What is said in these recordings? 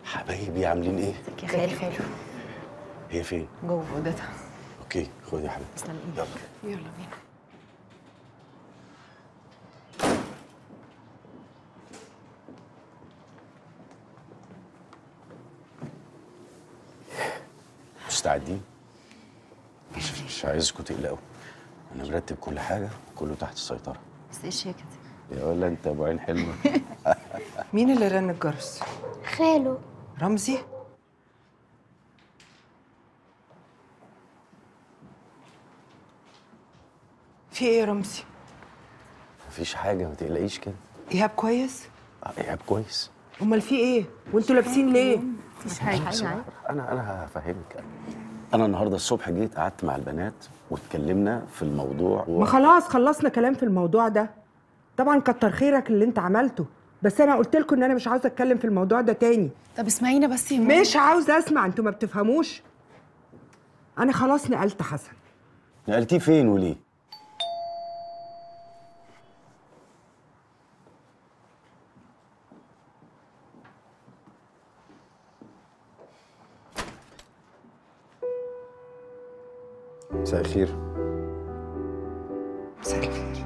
حبايبي عاملين ايه؟ يا خالي خالو هي فين؟ جوه اوضتها اوكي خدي يا حبيبي تسلم يلا يلا بينا مستعدين؟ مش, مش عايزكم تقلقوا انا مرتب كل حاجه كله تحت السيطره بس ايش هي كده يا ولا انت ابو عين حلوه مين اللي رن الجرس؟ خاله رمزي؟ في ايه يا رمزي؟ مفيش حاجه ما تقلقيش كده ايهاب كويس؟ آه، ايهاب كويس امال في ايه؟ وانتوا لابسين ليه؟ مفيش حاجه بس انا انا هفهمك انا النهارده الصبح جيت قعدت مع البنات واتكلمنا في الموضوع و... ما خلاص خلصنا كلام في الموضوع ده طبعا كتر خيرك اللي انت عملته بس انا قلت لكم ان انا مش عاوزه اتكلم في الموضوع ده تاني طب اسمعينا بس يا ماما مش عاوزه اسمع انتوا ما بتفهموش انا خلاص نقلت حسن نقلتيه فين وليه؟ مساء الخير مساء الخير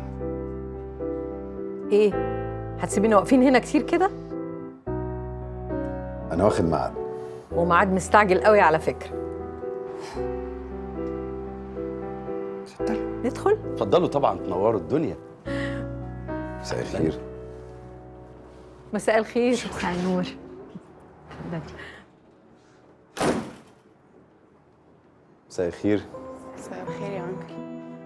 ايه هتسيبينا واقفين هنا كتير كده انا واخد ميعاد وميعاد مستعجل قوي على فكره اتفضل ندخل اتفضلوا طبعا تنوروا الدنيا مساء الخير مساء الخير مساء النور مساء الخير مساء الخير يا انكل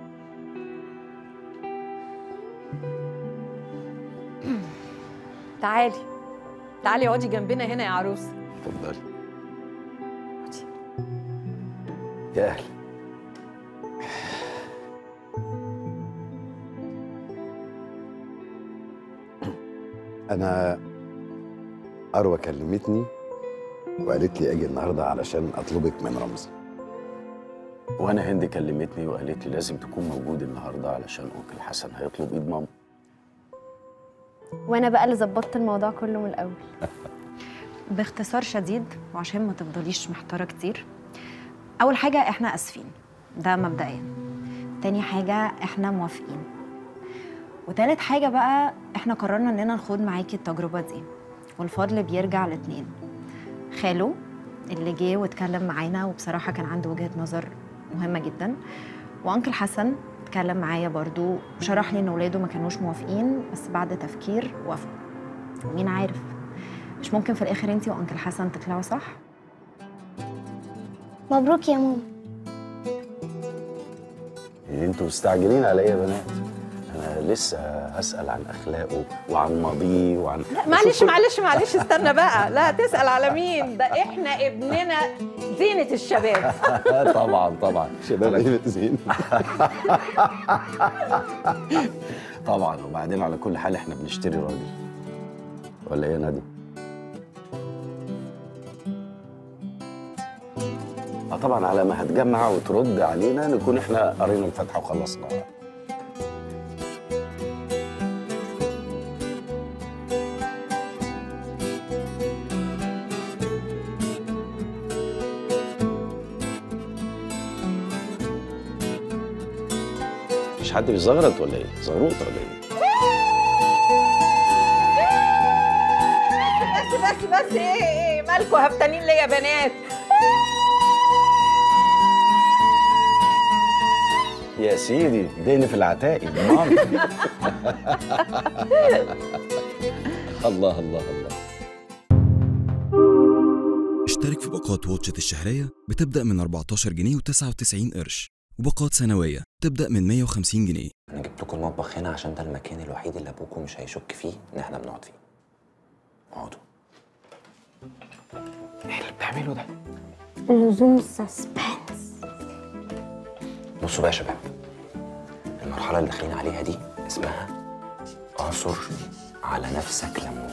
تعالي تعالي اقعدي جنبنا هنا يا عروسه اتفضلي يا اهلا انا اروى كلمتني وقالت لي اجي النهارده علشان اطلبك من رمزي وانا هند كلمتني وقالت لي لازم تكون موجود النهارده علشان انكل حسن هيطلب ايد ماما وانا بقى اللي ظبطت الموضوع كله من الاول باختصار شديد وعشان ما تفضليش محتاره كتير اول حاجه احنا اسفين ده مبدئيا تاني حاجه احنا موافقين وتالت حاجه بقى احنا قررنا اننا نخوض معاكي التجربه دي والفضل بيرجع لاتنين خالو اللي جه واتكلم معانا وبصراحه كان عنده وجهه نظر مهمه جدا وانكل حسن اتكلم معايا برضو وشرح لي ان ولاده ما كانوش موافقين بس بعد تفكير وافقوا ومين عارف مش ممكن في الاخر انتي وانكل حسن تطلعوا صح مبروك يا ماما يعني انتوا مستعجلين على ايه يا بنات انا لسه هسال عن اخلاقه وعن ماضيه وعن معلش معلش معلش استنى بقى لا تسال على مين ده احنا ابننا زينه الشباب طبعا طبعا شباب ايه زين طبعا وبعدين على كل حال احنا بنشتري راجل ولا ايه يا نادي اه طبعا على ما هتجمع وترد علينا نكون احنا قرينا الفاتحه وخلصنا مش حد بيزغرط ولا ايه؟ زغروط ولا ايه؟ بس بس بس ايه ايه مالكوا هفتانين ليه يا بنات يا سيدي دهن في العتاقي ضمان الله الله الله اشترك في باقات واتشت الشهرية بتبدأ من 14 جنيه و99 قرش وباقات سنوية تبدأ من 150 جنيه انا جبت لكم المطبخ هنا عشان ده المكان الوحيد اللي ابوكم مش هيشك فيه ان احنا بنقعد فيه اقعدوا ايه اللي بتعمله ده لزوم السسبنس بصوا بقى يا شباب المرحله اللي داخلين عليها دي اسمها اعصر على نفسك ليمونه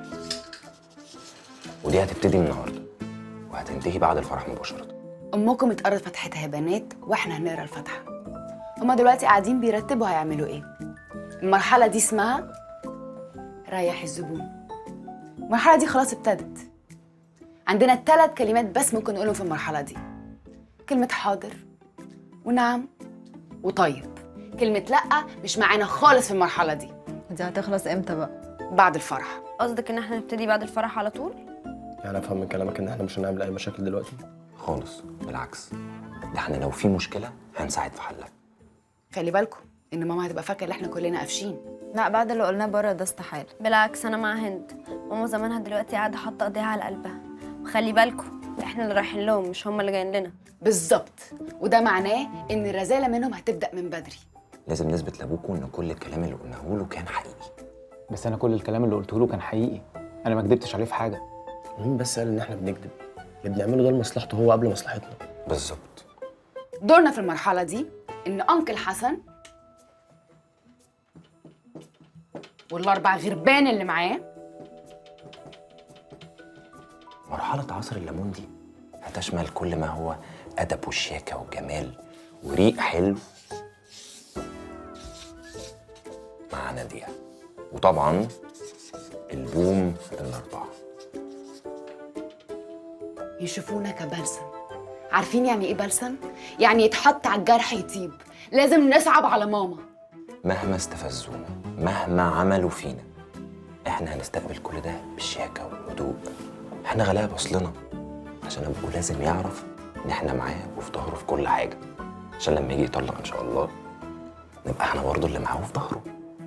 ودي هتبتدي من النهارده وهتنتهي بعد الفرح مباشره امكم اتقرت فتحتها يا بنات واحنا هنقرا الفاتحه هما دلوقتي قاعدين بيرتبوا هيعملوا ايه المرحله دي اسمها ريح الزبون المرحله دي خلاص ابتدت عندنا ثلاث كلمات بس ممكن نقولهم في المرحلة دي كلمة حاضر ونعم وطيب كلمة لأ مش معانا خالص في المرحلة دي دي هتخلص امتى بقى بعد الفرح قصدك ان احنا نبتدي بعد الفرح على طول يعني افهم من كلامك ان احنا مش هنعمل اي مشاكل دلوقتي خالص بالعكس ده احنا لو في مشكله هنساعد في حلها خلي بالكم ان ماما هتبقى فاكره ان احنا كلنا قافشين لا بعد اللي قلناه بره ده استحاله بالعكس انا مع هند ماما زمانها دلوقتي قاعده حاطه ايديها على قلبها وخلي بالكم احنا اللي رايحين لهم مش هم اللي جايين لنا بالظبط وده معناه ان الرزاله منهم هتبدا من بدري لازم نثبت لابوكوا ان كل الكلام اللي قلناه له كان حقيقي بس انا كل الكلام اللي قلته له كان حقيقي انا ما كدبتش عليه في حاجه مين بس قال ان احنا بنكذب اللي بنعمله ده لمصلحته هو قبل مصلحتنا بالظبط دورنا في المرحله دي ان انكل حسن والاربع غربان اللي معاه مرحله عصر الليمون دي هتشمل كل ما هو ادب وشياكه وجمال وريق حلو مع ناديه وطبعا البوم الاربعه يشوفونا كبلسم عارفين يعني ايه بلسم يعني يتحط على الجرح يطيب لازم نصعب على ماما مهما استفزونا مهما عملوا فينا احنا هنستقبل كل ده بشياكه وهدوء احنا غلابه اصلنا عشان ابوه لازم يعرف ان احنا معاه وفي ظهره في كل حاجه عشان لما يجي يطلق ان شاء الله نبقى احنا برضه اللي معاه في ظهره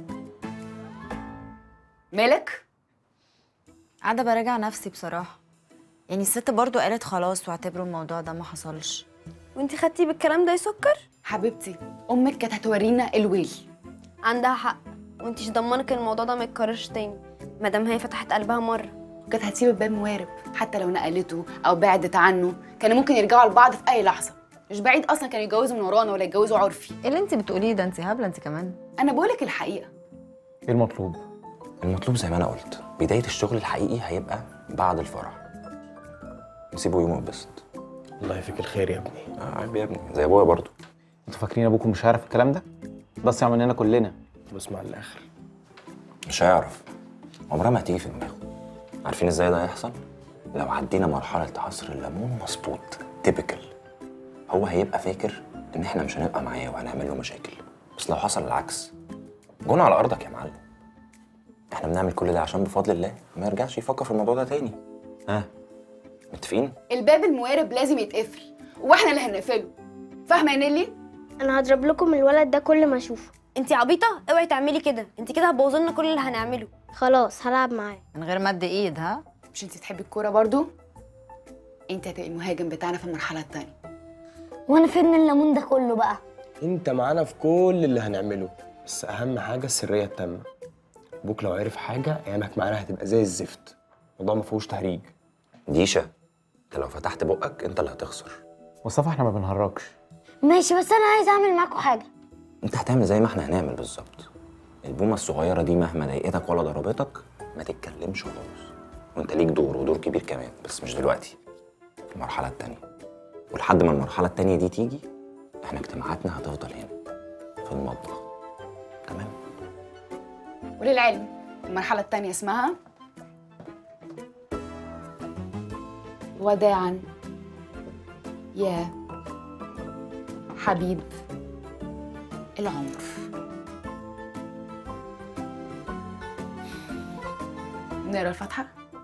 مالك قاعده براجع نفسي بصراحه يعني الست برضو قالت خلاص واعتبروا الموضوع ده ما حصلش وانتي خدتي بالكلام ده يا سكر حبيبتي امك كانت هتورينا الويل عندها حق وانتيش ضمنك الموضوع ده ما يتكررش تاني مادام هي فتحت قلبها مره كانت هتسيب الباب موارب حتى لو نقلته او بعدت عنه كانوا ممكن يرجعوا لبعض في اي لحظه مش بعيد اصلا كانوا يتجوزوا من ورانا ولا يتجوزوا عرفي ايه اللي انت بتقوليه ده انت هبله انت كمان انا بقولك الحقيقه ايه المطلوب المطلوب زي ما انا قلت بدايه الشغل الحقيقي هيبقى بعد الفرح نسيبه يوم يتبسط الله يفيك الخير يا ابني آه، عيب يا ابني زي ابويا برضه انتوا فاكرين ابوكم مش عارف الكلام ده ده صيع مننا كلنا بسمع الاخر مش هيعرف عمرها ما هتيجي في دماغه عارفين ازاي ده هيحصل لو عدينا مرحله عصر الليمون مظبوط تيبيكال هو هيبقى فاكر ان احنا مش هنبقى معاه وهنعمل له مشاكل بس لو حصل العكس جون على ارضك يا معلم احنا بنعمل كل ده عشان بفضل الله ما يرجعش يفكر في الموضوع ده تاني ها متفقين الباب الموارب لازم يتقفل واحنا اللي هنقفله فاهمه يا نيلي انا هضرب لكم الولد ده كل ما اشوفه انتي عبيطه اوعي تعملي كده انتي كده هتبوظي لنا كل اللي هنعمله خلاص هلعب معاه من غير مد ايد ها مش انت تحبي الكوره برضو انت هتبقي المهاجم بتاعنا في المرحله الثانيه وانا فين الليمون ده كله بقى انت معانا في كل اللي هنعمله بس اهم حاجه السريه التامه ابوك لو عرف حاجه ايامك معانا هتبقى زي الزفت الموضوع ما فيهوش تهريج ديشا انت لو فتحت بقك انت اللي هتخسر مصطفى احنا ما بنهرجش ماشي بس انا عايزه اعمل معاكم حاجه انت هتعمل زي ما احنا هنعمل بالظبط البومه الصغيره دي مهما ضايقتك ولا ضربتك ما تتكلمش خالص وانت ليك دور ودور كبير كمان بس مش دلوقتي في المرحله التانيه ولحد ما المرحله التانيه دي تيجي احنا اجتماعاتنا هتفضل هنا في المطبخ تمام وللعلم المرحله الثانيه اسمها وداعا يا حبيب العمر نقرا الفاتحه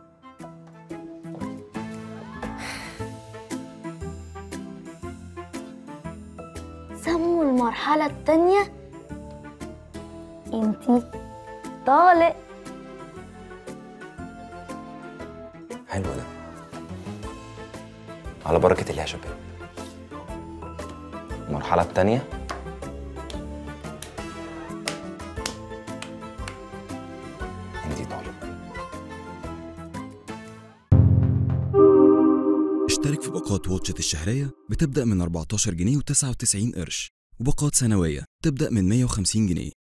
سموا المرحله التانيه انتي طالق حلو ده على بركه الله يا شباب المرحله التانيه انتي طالب اشترك في باقات واتشت الشهرية بتبدأ من 14 جنيه و99 قرش وباقات سنوية تبدأ من 150 جنيه